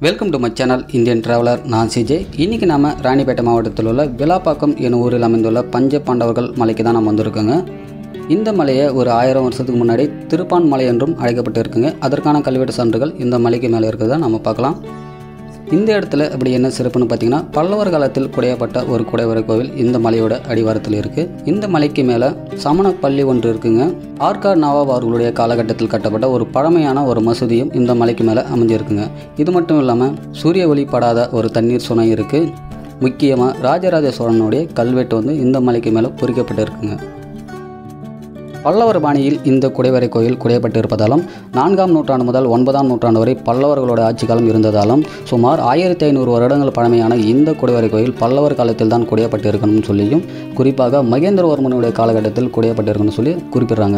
Welcome to my channel Indian traveller நான் CJ இன்றைக்கி நாம ராணிப்பேட்டை மாவட்டத்தில் உள்ள விலாப்பாக்கம் எனும் ஊரில் அமைந்துள்ள பஞ்ச பாண்டவர்கள் மலைக்கு தான் நம்ம வந்திருக்கோங்க இந்த மலையை ஒரு ஆயிரம் வருஷத்துக்கு முன்னாடி திருப்பான் மலை என்றும் அழைக்கப்பட்டு இருக்குங்க அதற்கான கல்வெட்டு சான்றுகள் இந்த மலைக்கு மேலே இருக்கிறத நம்ம பார்க்கலாம் இந்த இடத்துல அப்படி என்ன சிறப்புன்னு பார்த்தீங்கன்னா பல்லவர் காலத்தில் குடையப்பட்ட ஒரு குடைவரை கோவில் இந்த மலையோட அடிவாரத்தில் இருக்குது இந்த மலைக்கு மேலே சமண பள்ளி ஒன்று இருக்குங்க ஆர்கா நவாப் அவர்களுடைய காலகட்டத்தில் கட்டப்பட்ட ஒரு பழமையான ஒரு மசூதியும் இந்த மலைக்கு மேலே அமைஞ்சிருக்குங்க இது மட்டும் இல்லாமல் சூரிய ஒளி படாத ஒரு தண்ணீர் சுனை இருக்குது முக்கியமாக ராஜராஜ சோழனுடைய கல்வெட்டு வந்து இந்த மலைக்கு மேலே பொறிக்கப்பட்டு இருக்குங்க பல்லவர் பாணியில் இந்த குடைவரை கோயில் குடையப்பட்டிருப்பதாலும் நான்காம் நூற்றாண்டு முதல் ஒன்பதாம் நூற்றாண்டு வரை பல்லவர்களோட ஆட்சி காலம் இருந்ததாலும் சுமார் ஆயிரத்தி ஐநூறு வருடங்கள் பழமையான இந்த குடைவரை கோயில் பல்லவர் காலத்தில் தான் குடையப்பட்டு இருக்கணும்னு சொல்லியும் குறிப்பாக மகேந்திரவர்மனுடைய காலகட்டத்தில் குடையப்பட்டிருக்கணும்னு சொல்லி குறிப்பிடுறாங்க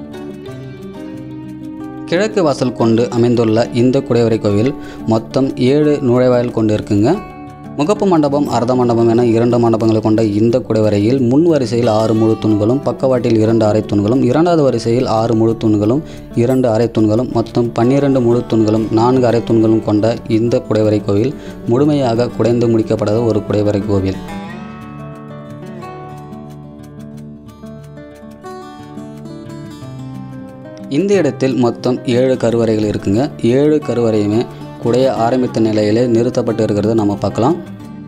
கிழக்கு வாசல் கொண்டு அமைந்துள்ள இந்த குடைவரை கோவில் மொத்தம் ஏழு நுழைவாயில் கொண்டு இருக்குங்க முகப்பு மண்டபம் அர்த்த மண்டபம் என இரண்டு மண்டபங்களை கொண்ட இந்த குடைவரையில் முன் வரிசையில் ஆறு முழு தூண்களும் பக்கவாட்டில் இரண்டு அரை தூண்களும் இரண்டாவது வரிசையில் ஆறு முழு தூண்களும் இரண்டு அரை தூண்களும் மொத்தம் பன்னிரண்டு முழு தூண்களும் நான்கு அரை தூண்களும் கொண்ட இந்த குடைவரை கோவில் முழுமையாக குடைந்து முடிக்கப்படாத ஒரு குடைவரை கோவில் இந்த இடத்தில் மொத்தம் ஏழு கருவறைகள் இருக்குங்க ஏழு கருவறையுமே குடைய ஆரம்பித்த நிலையிலே நிறுத்தப்பட்டு இருக்கிறத நம்ம பார்க்கலாம்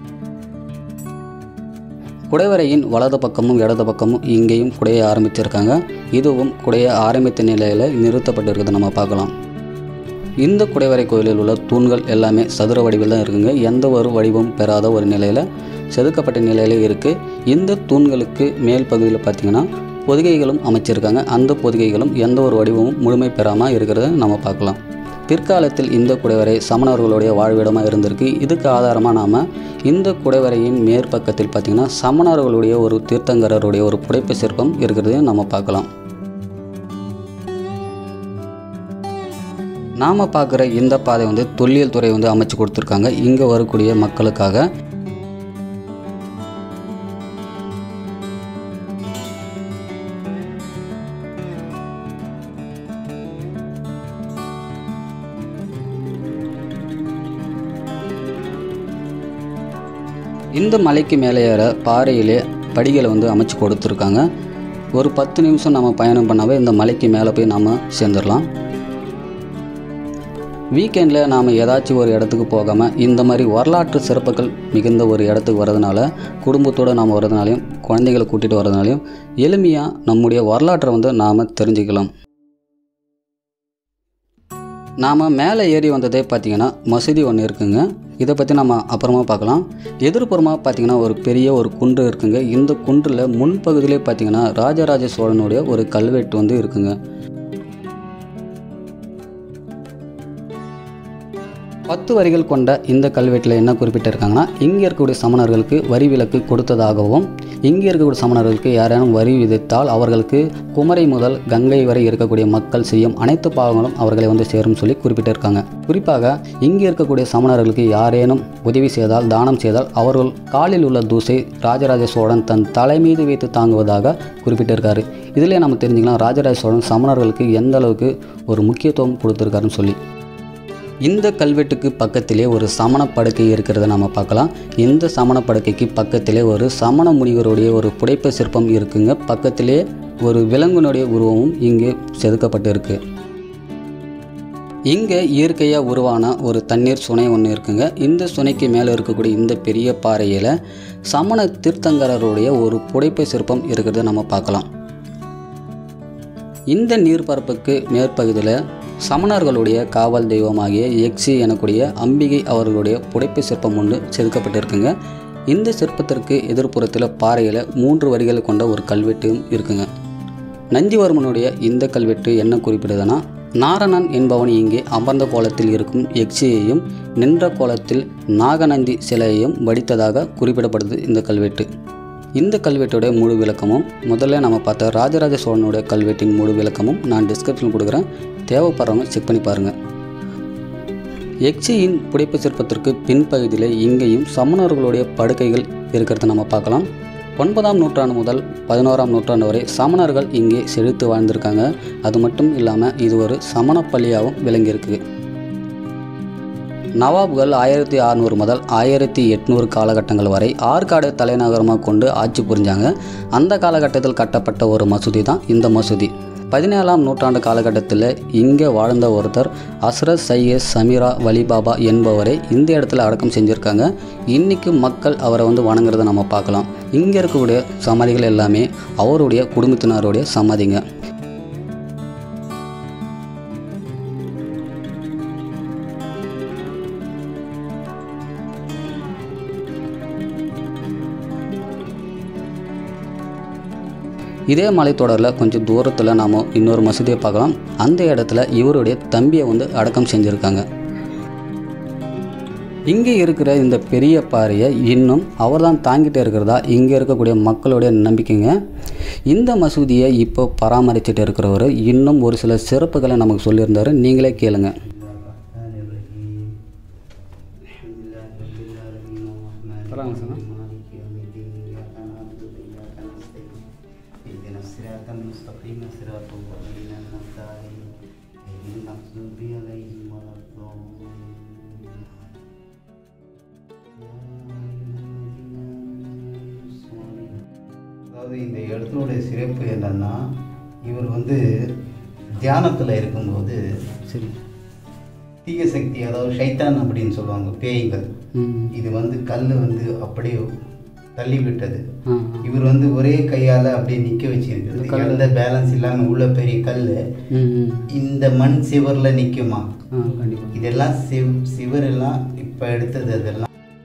குடைவரையின் வலது பக்கமும் இடது பக்கமும் இங்கேயும் குடைய ஆரம்பிச்சிருக்காங்க இதுவும் குடைய ஆரம்பித்த நிலையில் நிறுத்தப்பட்டு இருக்கிறத நம்ம பார்க்கலாம் இந்த குடைவரை கோயிலில் உள்ள தூண்கள் எல்லாமே சதுர வடிவில் தான் இருக்குங்க எந்த ஒரு வடிவம் பெறாத ஒரு நிலையில் செதுக்கப்பட்ட நிலையில இருக்குது இந்த தூண்களுக்கு மேல் பகுதியில் பார்த்திங்கன்னா பொதிகைகளும் அமைச்சிருக்காங்க அந்த பொதிகைகளும் எந்த ஒரு வடிவமும் முழுமை பெறாமல் இருக்கிறத நம்ம பார்க்கலாம் பிற்காலத்தில் இந்த குடைவரை சமணர்களுடைய வாழ்விடமாக இருந்திருக்கு இதுக்கு ஆதாரமாக நாம் இந்த குடைவரையின் மேற்பக்கத்தில் பார்த்திங்கன்னா சமணர்களுடைய ஒரு தீர்த்தங்கரருடைய ஒரு புடைப்பு சிற்பம் இருக்கிறதையும் நம்ம பார்க்கலாம் நாம் பார்க்குற இந்த பாதை வந்து தொல்லியல் துறை வந்து அமைச்சு கொடுத்துருக்காங்க இங்கே வரக்கூடிய மக்களுக்காக இந்த மலைக்கு மேலே ஏற பாறையிலே படிகளை வந்து அமைச்சு கொடுத்துருக்காங்க ஒரு பத்து நிமிஷம் நம்ம பயணம் பண்ணாவே இந்த மலைக்கு மேலே போய் நாம் சேர்ந்துடலாம் வீக்கெண்டில் நாம் ஏதாச்சும் ஒரு இடத்துக்கு போகாமல் இந்த மாதிரி வரலாற்று சிறப்புகள் மிகுந்த ஒரு இடத்துக்கு வரதுனால குடும்பத்தோடு நாம் வரதுனாலையும் குழந்தைகளை கூட்டிகிட்டு வரதுனாலையும் எளிமையாக நம்முடைய வரலாற்றை வந்து நாம் தெரிஞ்சுக்கலாம் நாம் மேலே ஏறி வந்ததே பார்த்திங்கன்னா மசூதி ஒன்று இருக்குங்க இதை பற்றி நம்ம அப்புறமா பார்க்கலாம் எதிர்ப்புறமாக பார்த்திங்கன்னா ஒரு பெரிய ஒரு குன்று இருக்குங்க இந்த குன்றில் முன்பகுதியிலே பார்த்திங்கன்னா ராஜராஜ சோழனுடைய ஒரு கல்வெட்டு வந்து இருக்குங்க பத்து வரிகள் கொண்ட இந்த கல்வெட்டில் என்ன குறிப்பிட்டிருக்காங்கன்னா இங்கே இருக்கக்கூடிய சமணர்களுக்கு வரி விலக்கு கொடுத்ததாகவும் இங்கே இருக்கக்கூடிய சமணர்களுக்கு யாரேனும் வரி விதித்தால் அவர்களுக்கு குமரை முதல் கங்கை வரை இருக்கக்கூடிய மக்கள் செய்யும் அனைத்து பாவங்களும் அவர்களை வந்து சேரும் சொல்லி குறிப்பிட்டிருக்காங்க குறிப்பாக இங்கே இருக்கக்கூடிய சமணர்களுக்கு யாரேனும் உதவி செய்தால் தானம் செய்தால் அவர்கள் காலில் உள்ள தூசை ராஜராஜ சோழன் தன் தலை மீது வைத்து தாங்குவதாக குறிப்பிட்டிருக்காரு இதிலே நம்ம தெரிஞ்சுக்கலாம் ராஜராஜ சோழன் சமணர்களுக்கு எந்த அளவுக்கு ஒரு முக்கியத்துவம் கொடுத்துருக்காருன்னு சொல்லி இந்த கல்வெட்டுக்கு பக்கத்திலே ஒரு சமண படுக்கை இருக்கிறத நம்ம பார்க்கலாம் இந்த சமண படுக்கைக்கு பக்கத்திலே ஒரு சமண முனிவருடைய ஒரு புடைப்பு சிற்பம் இருக்குங்க பக்கத்திலே ஒரு விலங்குனுடைய உருவமும் இங்கே செதுக்கப்பட்டு இருக்கு இங்கே இயற்கையாக உருவான ஒரு தண்ணீர் சுனை ஒன்று இருக்குங்க இந்த சுனைக்கு மேலே இருக்கக்கூடிய இந்த பெரிய பாறையில் சமண தீர்த்தங்கரருடைய ஒரு புடைப்பு சிற்பம் இருக்கிறத நம்ம பார்க்கலாம் இந்த நீர்ப்பரப்புக்கு மேற்பகுதியில் சமணர்களுடைய காவல் தெய்வமாகிய எக்ஸி எனக்கூடிய அம்பிகை அவர்களுடைய புடைப்பு சிற்பம் ஒன்று செதுக்கப்பட்டிருக்குங்க இந்த சிற்பத்திற்கு எதிர்ப்புறத்தில் பாறையில் மூன்று வரிகள் கொண்ட ஒரு கல்வெட்டும் இருக்குங்க நந்திவர்மனுடைய இந்த கல்வெட்டு என்ன குறிப்பிடுதுன்னா நாரணன் என்பவன் இங்கே அமர்ந்த கோலத்தில் இருக்கும் எக்ஸியையும் நின்ற கோலத்தில் நாகநந்தி சிலையையும் வடித்ததாக குறிப்பிடப்படுது இந்த கல்வெட்டு இந்த கல்வெட்டுடைய முழு விளக்கமும் முதல்ல நம்ம பார்த்த ராஜராஜ சோழனுடைய கல்வெட்டின் முழு விளக்கமும் நான் டிஸ்கிரிப்ஷன் கொடுக்குறேன் தேவைப்படுறவங்க செக் பண்ணி பாருங்கள் எக்ஸியின் புடைப்பு சிற்பத்திற்கு பின்பகுதியில் இங்கேயும் சமணர்களுடைய படுக்கைகள் இருக்கிறத நம்ம பார்க்கலாம் ஒன்பதாம் நூற்றாண்டு முதல் பதினோராம் நூற்றாண்டு வரை சமணர்கள் இங்கே செழித்து வாழ்ந்திருக்காங்க அது மட்டும் இல்லாமல் இது ஒரு சமண பள்ளியாகவும் விளங்கியிருக்கு நவாப்கள் ஆயிரத்தி அறநூறு முதல் ஆயிரத்தி எட்நூறு காலகட்டங்கள் வரை ஆற்காடு தலைநகரமாக கொண்டு ஆட்சி புரிஞ்சாங்க அந்த காலகட்டத்தில் கட்டப்பட்ட ஒரு மசூதி தான் இந்த மசூதி பதினேழாம் நூற்றாண்டு காலகட்டத்தில் இங்கே வாழ்ந்த ஒருத்தர் அஸ்ரத் சையத் சமீரா வலிபாபா என்பவரை இந்த இடத்துல அடக்கம் செஞ்சுருக்காங்க இன்றைக்கி மக்கள் அவரை வந்து வணங்குறதை நம்ம பார்க்கலாம் இங்கே இருக்கக்கூடிய சமாதிகள் எல்லாமே அவருடைய குடும்பத்தினருடைய சமாதிங்க இதே மலைத்தொடரில் கொஞ்சம் தூரத்தில் நாம் இன்னொரு மசூதியை பார்க்கலாம் அந்த இடத்துல இவருடைய தம்பியை வந்து அடக்கம் செஞ்சுருக்காங்க இங்கே இருக்கிற இந்த பெரிய பாறையை இன்னும் அவர் தான் தாங்கிட்டு இருக்கிறதா இங்கே இருக்கக்கூடிய மக்களுடைய நம்பிக்கைங்க இந்த மசூதியை இப்போ பராமரிச்சுட்டு இருக்கிறவர் இன்னும் ஒரு சில சிறப்புகளை நமக்கு சொல்லியிருந்தாரு நீங்களே கேளுங்க اهدنا الصراط المستقيم صراط الذين أنعمت عليهم غير المغضوب عليهم ولا الضالين அதாவது இந்த இடத்தினுடைய சிறப்பு என்னன்னா இவர் வந்து தியானத்தில் இருக்கும்போது சரி தீய சக்தி அதாவது ஷைத்தான் அப்படின்னு சொல்லுவாங்க பேய்கள் ம் இது வந்து கல் வந்து அப்படியே தள்ளி விட்டது ஆ இவர் வந்து ஒரே கையால அப்படியே நிக்க வச்சிருக்கிறது எந்த பேலன்ஸ் இல்லாம உள்ள பெரிய கல் ம் ம் இந்த மண் சிவர்ல நிக்குமா ஆ கண்டிப்பாக இதெல்லாம் சிவ் சிவர் எல்லாம் இப்ப எடுத்தது அதெல்லாம்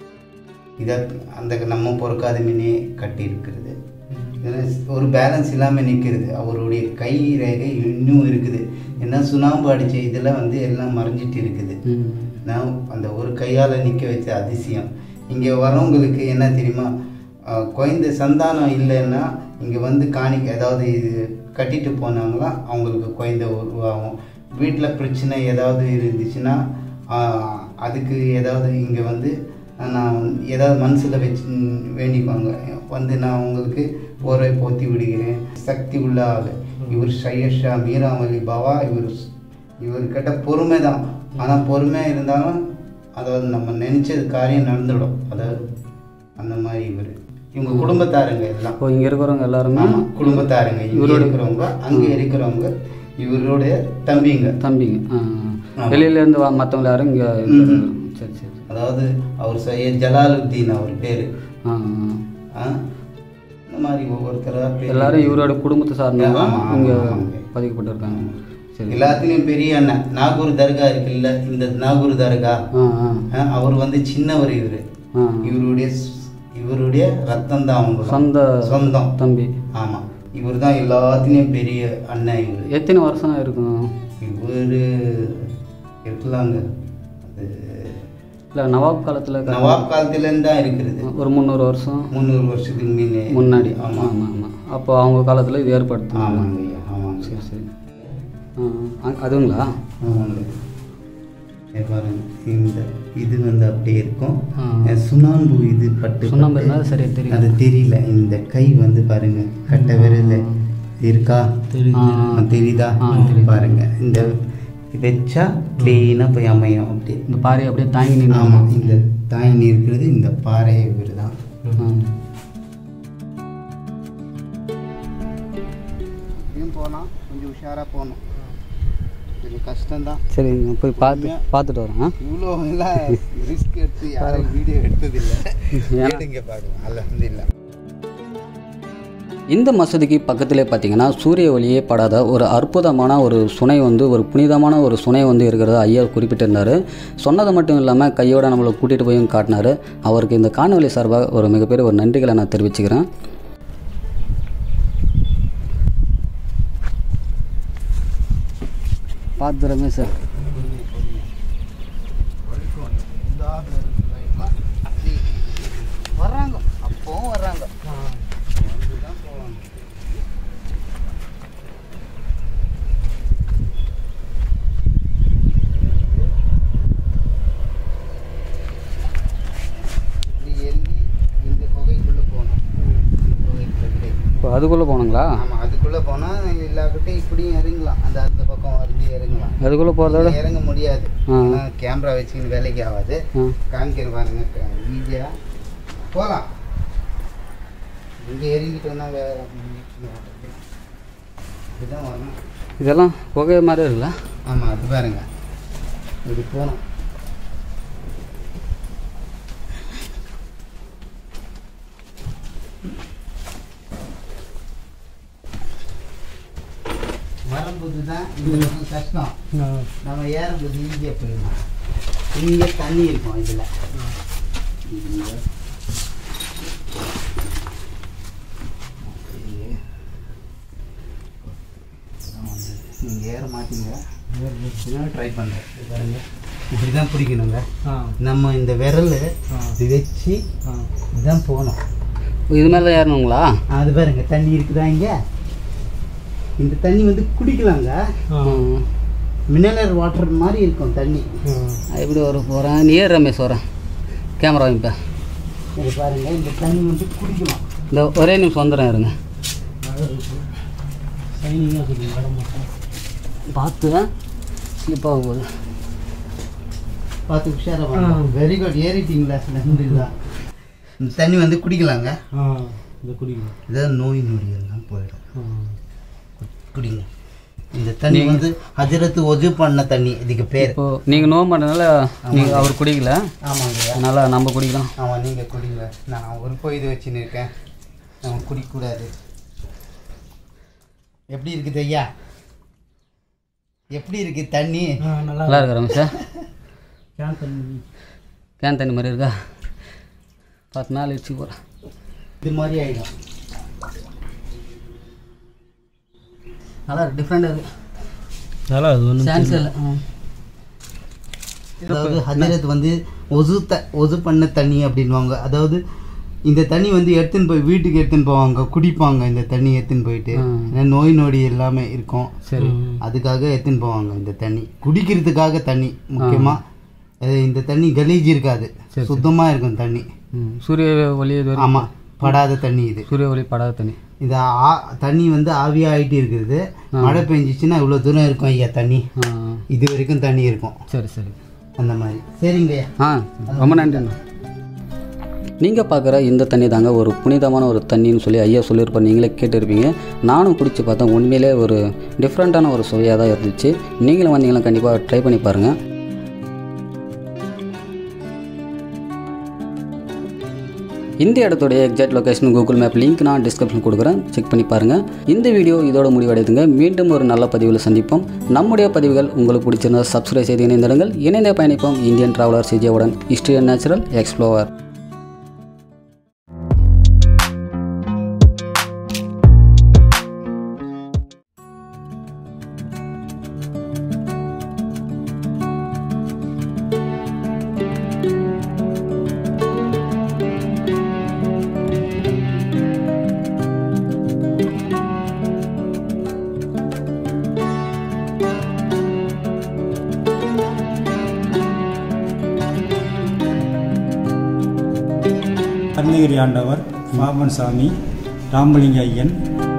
இத அந்த நம்ம பொறுக்காத மீனே கட்டி இருக்கிறது இதெல்லாம் ஒரு பேலன்ஸ் இல்லாம நிக்கிறது அவருடைய கை ரேகை இன்னும் இருக்குது ஏன்னா சுண்ணாம்பு அடிச்ச இதெல்லாம் வந்து எல்லாம் மறைஞ்சிட்டு இருக்குது ம் நான் அந்த ஒரு கையால் நிற்க வச்ச அதிசயம் இங்கே வரவங்களுக்கு என்ன தெரியுமா அஹ், குழந்தை சந்தானம் இல்லைன்னா இங்கே வந்து காணிக்க ஏதாவது இது கட்டிட்டு போனாங்களா அவங்களுக்கு குழந்தை உருவாகும் வீட்டில் பிரச்சனை ஏதாவது இருந்துச்சுன்னா அஹ், அதுக்கு ஏதாவது இங்கே வந்து நான் ஏதாவது மனசில் வச்சு வேண்டிக்குவாங்க வந்து நான் உங்களுக்கு போரை போத்தி விடுகிறேன் சக்தி உள்ள ஆள் இவர் ஷையஷா மீராமலி பாவா இவர் இவர்கிட்ட பொறுமை தான் ஆனால் பொறுமையாக இருந்தாலும் அதாவது நம்ம நினைச்சது காரியம் நடந்துடும் அதாவது அந்த மாதிரி இவர் இவங்க குடும்பத்தாருங்க எல்லாம் இப்போ இங்கே இருக்கிறவங்க எல்லாருமே ஆமா குடும்பத்தாருங்க இங்க இவரோட- இருக்கிறவங்க அங்க இருக்கிறவங்க இவருடைய தம்பிங்க தம்பிங்க ஆ ஆமா. வெளியிலேருந்து வா மற்றவங்க யாரும் இங்கே ம்ஹும். சரி சரி அதாவது அவர் சையத் ஜலாலுத்தீன் அவர் பேரு ஆ ஆ? இந்த மாதிரி ஒவ்வொருத்தரா பேரு. எல்லாரும் இவரோட குடும்பத்தை சார்ந்தவங்க ஆமா, ஆமா, இங்கே ஆமாங்க. பதிக்கப்பட்டிருக்காங்க சரி எல்லாத்துலயும் பெரிய அண்ணன் நாகூர் தர்கா இருக்குல்ல இந்த நாகூர் தர்கா ஆ ஆ ஆ, அவர் வந்து சின்னவர் இவரு ஆ இவருடைய ஸ்- இவருடைய ரத்தம் தான் அவங்க சொந்த சொந்தம் தம்பி ஆமா இவர் தான் எல்லாத்துலயும் பெரிய அண்ணன் இவரு எத்தனை வருஷம் இருக்கும் இவரு இருக்கலாங்க அது இல்லை நவாப் காலத்தில் நவாப் காலத்துல இருந்து தான் இருக்கிறது ஒரு முந்நூறு வருஷம் முந்நூறு வருஷத்துக்கு முன்னே முன்னாடி ஆமா ஆமாம் ஆமாம் அப்போ அவங்க காலத்தில் இது ஏற்படுத்தினாங்க ஆமாங்க ஐயா ஆமாங்க சரி சரி ஆ ஆ, அதுங்களா ஆமாங்க இங்க பாருங்க இந்த இது வந்து அப்படியே இருக்கும் ஆ. அஹ் சுண்ணாம்பு இது பட்டு சுண்ணாம்பு பட்டு இருந்தால் சரியா தெரியும் அது தெரியல இந்த கை வந்து பாருங்க கட்ட விரல இருக்கா ஆ. ஆ, தெரியுதா ஆ, தெரியுது. பாருங்க இந்த வச்சா கிளீனா போய் அமையும் அப்படியே இந்த பாறை அப்படியே தாங்கி நின்று ஆமா இந்த தாயினி இருக்கிறது இந்த பாறை இவர் தான் போனால் கொஞ்சம் உஷாராக போகணும் கொஞ்சம் கஷ்டம்தான் சரி நான் போய் பார்த்து பார்த்துட்டு வரேன் ஆ? இவ்வளோ எல்லாம் ரிஸ்க் எடுத்து யாரும் வீடியோ எடுத்ததில்லை ஏன்னா- எடுங்க பார்க்கலாம் அல்ஹம்துலில்லாஹ் இந்த மசூதிக்கு பக்கத்திலே பார்த்தீங்கன்னா சூரிய ஒளியே படாத ஒரு அற்புதமான ஒரு சுனை வந்து ஒரு புனிதமான ஒரு சுனை வந்து இருக்கிறத ஐயா குறிப்பிட்டிருந்தார் சொன்னது மட்டும் இல்லாமல் கையோட நம்மளை கூட்டிகிட்டு போயும் காட்டினார் அவருக்கு இந்த காணொலி சார்பாக ஒரு மிகப்பெரிய ஒரு நன்றிகளை நான் தெரிவிச்சுக்கிறேன் பார்த்துறமே சார் வர்றாங்க அப்பவும் வர்றாங்க வந்துதான் போவாங்க. இப்படி ஏறி இந்த குகைக்குள்ள போகணும் குகைக்குள்ள இப்போ அதுக்குள்ளே போகணுங்களா ஆமாம் அதுக்குள்ளே போனால் இல்லாக்கிட்ட இப்படியும் இறங்கலாம் அந்த அந்த பக்கம் வந்து இறங்கலாம் அதுக்குள்ளே போகிறதோட இங்க இறங்க முடியாது ஆ. ஏன்னா கேமரா வச்சுக்கின்னு வேலைக்கு ஆகாது ஆ காமிக்கிற பாருங்க ஈஸியாக போகலாம் இங்கே இறங்கிட்டோன்னா வேற இதுதான் வரணும் இதெல்லாம் புகை மாதிரி இருக்குல்ல ஆமாம் அது பாருங்க இப்படி போகணும் வரும்போது தான் இது கொஞ்சம் கஷ்டம் நம்ம ஏறும்போது ஈஸியாக போயிடலாம் இங்கே தண்ணி இருக்கும் இதில் நீங்கள் ஏற மாட்டீங்க ட்ரை பண்ணுறேன் பாருங்க இப்படி தான் பிடிக்கணுங்க நம்ம இந்த விரல் இது வச்சு இதுதான் போகணும் இது மேலே தான் ஏறணுங்களா அது பாருங்க தண்ணி இருக்குதா இங்கே இந்த தண்ணி வந்து குடிக்கலாங்க ம். மினரல் வாட்டர் மாதிரி இருக்கும் தண்ணி எப்படி வர போகிறேன் நீ ஏறு ரமேஷ் வரேன் கேமரா வாங்கிப்பேன் இது பாருங்க இந்த தண்ணி வந்து குடிக்கலாம் இந்த ஒரே நிமிஷம் வந்துடுறேன் இருங்க பார்த்து ஸ்லிப் ஆக போகுது பார்த்து உஷாரா வெரி குட் ஏறிட்டீங்களா நன்றிங்களா இந்த தண்ணி வந்து குடிக்கலாங்க ஏதாவது நோய் நொடி எல்லாம் போயிடும் குடிங்க இந்த தண்ணி வந்து ஹஜரத்து ஒஜு பண்ண தண்ணி இதுக்கு பேர் இப்போ நீங்கள் நோ பண்ணுறதுனால நீங்கள் அவர் குடிக்கல ஆமாங்க அதனால் நம்ம குடிக்கலாம் ஆமாம் நீங்கள் குடிங்க நான் ஒரு போய் இது வச்சுன்னு இருக்கேன் நான் குடிக்கக்கூடாது எப்படி இருக்குது ஐயா எப்படி இருக்கு தண்ணி நல்லா இருக்கா ரமேஷா கேன் தண்ணி மாதிரி இருக்கா பார்த்து மேலே வச்சு போகிறேன் இது மாதிரி ஆயிடும் நல்லா இருக்கு டிஃப்ரெண்டாக இருக்கு நல்லா அது ஒன்று சான்ஸ் இல்லை அதாவது ஹஜரத் வந்து ஒசு த ஒசு பண்ண தண்ணி அப்படின்வாங்க அதாவது இந்த தண்ணி வந்து எடுத்துன்னு போய் வீட்டுக்கு எடுத்துன்னு போவாங்க குடிப்பாங்க இந்த தண்ணி எடுத்துன்னு போயிட்டு ம். ஏன்னா நோய் நொடி எல்லாமே இருக்கும் சரி அதுக்காக எடுத்துன்னு போவாங்க இந்த தண்ணி குடிக்கிறதுக்காக தண்ணி முக்கியமா அது இந்த தண்ணி கலீஜ் இருக்காது சரி. சுத்தமா இருக்கும் தண்ணி ம் சூரிய ஒளி இது வரைக்கும் ஆமா படாத தண்ணி இது சூரிய ஒளி படாத தண்ணி இந்த ஆ- தண்ணி வந்து ஆவியா ஆயிட்டு இருக்குது மழை பெஞ்சிச்சுன்னா இவ்வளவு தூரம் இருக்கும் ஐயா தண்ணி ஆ இது வரைக்கும் தண்ணி இருக்கும் சரி சரி அந்த மாதிரி சரிங்க ஐயா ஆ ரொம்ப நன்றிண்ணா நீங்கள் பார்க்குற இந்த தண்ணி தாங்க ஒரு புனிதமான ஒரு தண்ணின்னு சொல்லி ஐயா சொல்லியிருப்பார் நீங்களே கேட்டிருப்பீங்க நானும் குடிச்சு பார்த்தேன் உண்மையிலே ஒரு டிஃப்ரெண்ட்டான ஒரு சுவையாக தான் இருந்துச்சு நீங்களும் வந்தீங்கன்னா கண்டிப்பாக ட்ரை பண்ணி பாருங்கள் இந்த இடத்துடைய exact location Google map link நான் டிஸ்கிரிப்ஷன் கொடுக்குறேன் செக் பண்ணி பாருங்கள் இந்த வீடியோ இதோட முடிவடையுதுங்க மீண்டும் ஒரு நல்ல பதிவில் சந்திப்போம் நம்முடைய பதிவுகள் உங்களுக்கு பிடிச்சிருந்தா சப்ஸ்கிரைப் செய்து இணைந்திருங்கள் இணைந்தே பயணிப்போம் இந்தியன் டிராவலர் சிஜேவுடன் history and natural explorer Arunagiri Andavar Baban சாமி ராமலிங்க ஐயன்